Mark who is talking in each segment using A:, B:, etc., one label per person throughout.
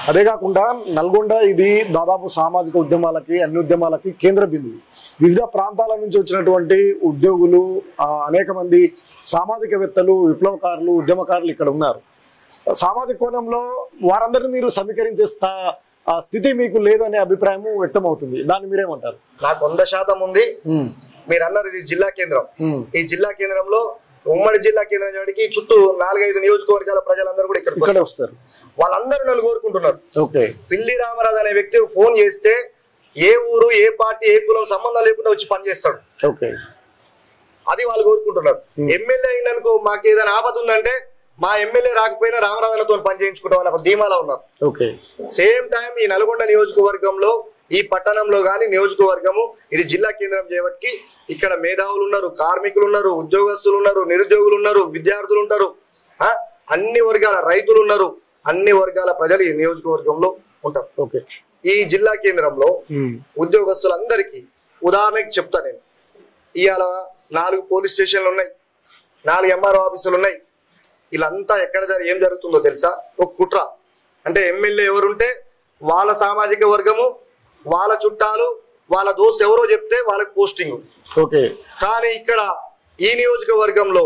A: అదే కాకుండా నల్గొండ ఇది దాదాపు సామాజిక ఉద్యమాలకి అన్ని ఉద్యమాలకి కేంద్ర బిందువు వివిధ ప్రాంతాల నుంచి వచ్చినటువంటి ఉద్యోగులు ఆ, అనేక మంది సామాజికవేత్తలు విప్లవకారులు ఉద్యమకారులు ఇక్కడ ఉన్నారు సామాజిక కోణంలో వారందరినీ మీరు సమీకరించే స్థా- ఆ స్థితి మీకు లేదనే అభిప్రాయం వ్యక్తం అవుతుంది దాన్ని మీరేమంటారు
B: నాకు వంద శాతం ఉంది
A: ఉమ్,
B: మీరు అన్నారు ఇది జిల్లా కేంద్రం
A: ఉమ్,
B: ఈ జిల్లా కేంద్రంలో ఉమ్మడి జిల్లా కేంద్రం చేయడానికి చుట్టూ నాలుగైదు నియోజకవర్గాల ప్రజలందరూ కూడా ఇక్కడికి
A: ఇక్కడే
B: వస్తారు.
A: వస్తారు
B: వాళ్ళందరూ నన్ను కోరుకుంటున్నారు
A: ఓకే
B: పిల్లి రామరాజు అనే వ్యక్తి ఫోన్ చేస్తే ఏ ఊరు ఏ పార్టీ ఏ కులం సంబంధం లేకుండా వచ్చి పనిచేస్తాడు
A: ఓకే
B: అది వాళ్ళు కోరుకుంటున్నారు
A: Hmm.
B: ఎమ్మెల్యే అయినందుకు మాకు ఏదైనా ఆపద ఉందంటే మా ఎమ్మెల్యే రాకపోయినా రామరాజులతో పని చేయించుకుంటాం అని ఒక ధీమాలో ఉన్నారు
A: ఓకే
B: సేమ్ టైం ఈ నల్గొండ నియోజకవర్గంలో ఈ పట్టణంలో గాని నియోజకవర్గము ఇది జిల్లా కేంద్రం చేయబట్టి ఇక్కడ మేధావులు ఉన్నారు కార్మికులు ఉన్నారు ఉద్యోగస్తులు ఉన్నారు నిరుద్యోగులు ఉన్నారు విద్యార్థులు ఉంటారు ఆ, అన్ని వర్గాల రైతులు ఉన్నారు అన్ని వర్గాల ప్రజలు ఈ నియోజకవర్గంలో ఉంటారు
A: ఓకే
B: ఈ జిల్లా కేంద్రంలో
A: ఉమ్,
B: ఉద్యోగస్తులందరికీ ఉదాహరణకి చెప్తా నేను ఇవాళ నాలుగు పోలీస్ స్టేషన్లు ఉన్నాయి నాలుగు ఎంఆర్ఓ ఆఫీసులు ఉన్నాయి వీళ్ళంతా ఎక్కడ జరి ఏం జరుగుతుందో తెలుసా ఒక కుట్ర అంటే ఎమ్మెల్యే ఎవరుంటే వాళ్ళ సామాజిక వర్గము వాళ్ళ చుట్టాలు వాళ్ళ దోస్తు ఎవరో చెప్తే వాళ్ళకి పోస్టింగ్
A: ఓకే
B: కానీ ఇక్కడ ఈ నియోజకవర్గంలో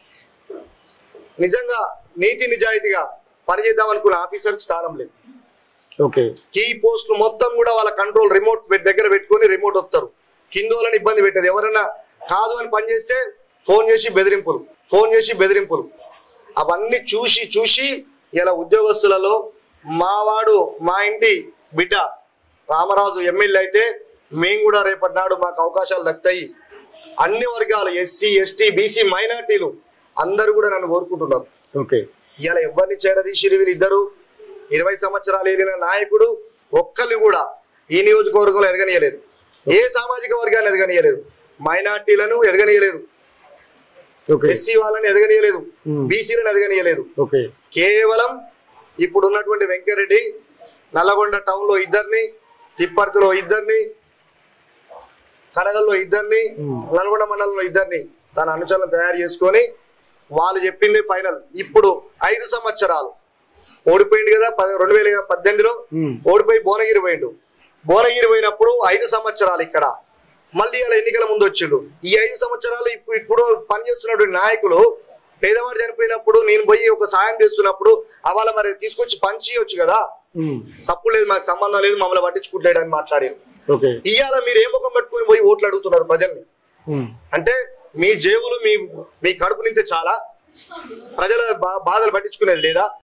B: నిజంగా నీతి నిజాయితీగా పనిచేద్దాం అనుకున్న ఆఫీసర్కి స్థానం లేదు
A: ఓకే
B: కీ పోస్టులు మొత్తం కూడా వాళ్ళ కంట్రోల్ రిమోట్ పెట్- దగ్గర పెట్టుకొని రిమోట్ వస్తారు కింద వాళ్ళని ఇబ్బంది పెట్టేది ఎవరైనా కాదు అని పని చేస్తే ఫోన్ చేసి బెదిరింపులు ఫోన్ చేసి బెదిరింపులు అవన్నీ చూసి చూసి ఇలా ఉద్యోగస్తులలో మావాడు మా ఇంటి బిడ్డ రామరాజు ఎమ్మెల్యే అయితే మేము కూడా రేపటి నాడు మాకు అవకాశాలు దక్కుతాయి అన్ని వర్గాలు ఎస్సీ ఎస్టీ బీసీ మైనార్టీలు అందరూ కూడా నన్ను కోరుకుంటున్నారు
A: ఓకే
B: ఇలా ఎవరిని చేరదీసి వీళ్ళు ఇద్దరు ఇరవై సంవత్సరాలు ఏలిన నాయకుడు ఒక్కళ్ళు కూడా ఈ నియోజకవర్గంలో ఎదగనీయలేదు ఏ సామాజిక వర్గాన్ని ఎదగనీయలేదు మైనార్టీలను ఎదగనీయలేదు
A: ఓకే
B: ఎస్సీ వాళ్ళని ఎదగనీయలేదు
A: Hmm.
B: బీసీలను ఎదగనీయలేదు
A: ఓకే
B: కేవలం ఇప్పుడు ఉన్నటువంటి వెంకరెడ్డి నల్లగొండ టౌన్ లో ఇద్దరిని తిప్పర్తిలో ఇద్దరిని కనగల్లో ఇద్దరిని
A: Hmm.
B: నల్గొండ మండలంలో ఇద్దరిని తన అనుచరులను తయారు చేసుకొని వాళ్ళు చెప్పింది ఫైనల్ ఇప్పుడు ఐదు సంవత్సరాలు ఓడిపోయింది కదా పద- రెండు వేల పద్దెనిమిదిలో
A: Hmm.
B: ఓడిపోయి భువనగిరి పోయిండు భువనగిరి పోయినప్పుడు ఐదు సంవత్సరాలు ఇక్కడ మళ్ళీ అలా ఎన్నికల ముందు వచ్చిండు ఈ ఐదు సంవత్సరాలు ఇప్పుడు ఇప్పుడు పనిచేస్తున్నటువంటి నాయకులు పేదవాడు చనిపోయినప్పుడు నేను పోయి ఒక సాయం చేస్తున్నప్పుడు అవాళ మరి తీసుకొచ్చి పంచియొచ్చు కదా
A: ఉమ్,
B: సప్పు లేదు మాకు సంబంధం లేదు మమ్మల్ని పట్టించుకుంటలేడు అని మాట్లాడారు
A: ఓకే
B: ఇవాళ మీరు ఏ ముఖం పెట్టుకుని పోయి ఓట్లు అడుగుతున్నారు ప్రజల్ని
A: ఉమ్,
B: అంటే మీ జేబులు మీ మీ కడుపు నింతే చాలా ప్రజల బా- బాధలు పట్టించుకునేది లేదా